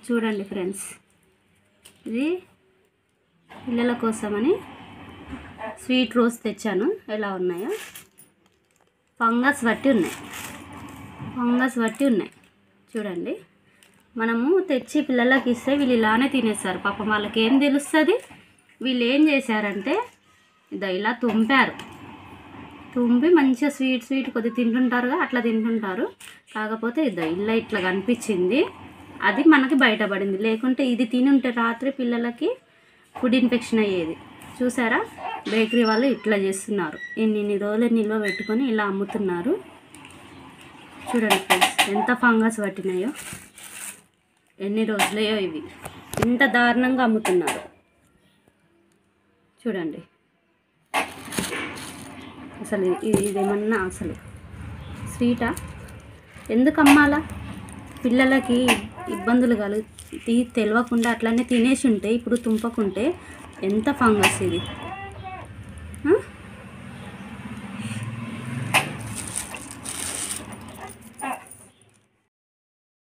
చూడండి ఫ్రెండ్స్ ఇది పిల్లల కోసమని స్వీట్ రోజ్ తెచ్చాను ఎలా ఉన్నాయో ఫంగస్ బట్టి ఉన్నాయి ఫంగస్ బట్టి ఉన్నాయి చూడండి మనము తెచ్చి పిల్లలకి ఇస్తే వీళ్ళు ఇలానే తినేస్తారు పాపం వాళ్ళకి ఏం తెలుస్తుంది వీళ్ళు ఏం చేశారంటే ఇదో ఇలా తుంపారు తుంపి మంచిగా స్వీట్ స్వీట్ కొద్దిగా తింటుంటారుగా అట్లా తింటుంటారు కాకపోతే ఇదో ఇలా ఇట్లా కనిపించింది అది మనకి బయటపడింది లేకుంటే ఇది తిని ఉంటే రాత్రి పిల్లలకి ఫుడ్ ఇన్ఫెక్షన్ అయ్యేది చూసారా బేకరీ వాళ్ళు ఇట్లా చేస్తున్నారు ఇన్ని ఇన్ని రోజులు నిల్వ పెట్టుకొని ఇలా అమ్ముతున్నారు చూడండి ఫ్రెండ్స్ ఎంత ఫంగస్ పట్టినాయో ఎన్ని రోజులయో ఇవి ఇంత దారుణంగా అమ్ముతున్నారు చూడండి అసలు ఇది ఇదేమన్నా అసలు స్వీటా ఎందుకు అమ్మాలా పిల్లలకి ఇబ్బందులు కలుగు తీ తెలియకుండా అట్లనే తినేసి ఉంటే ఇప్పుడు తుంపకుంటే ఎంత ఫంగస్ ఇది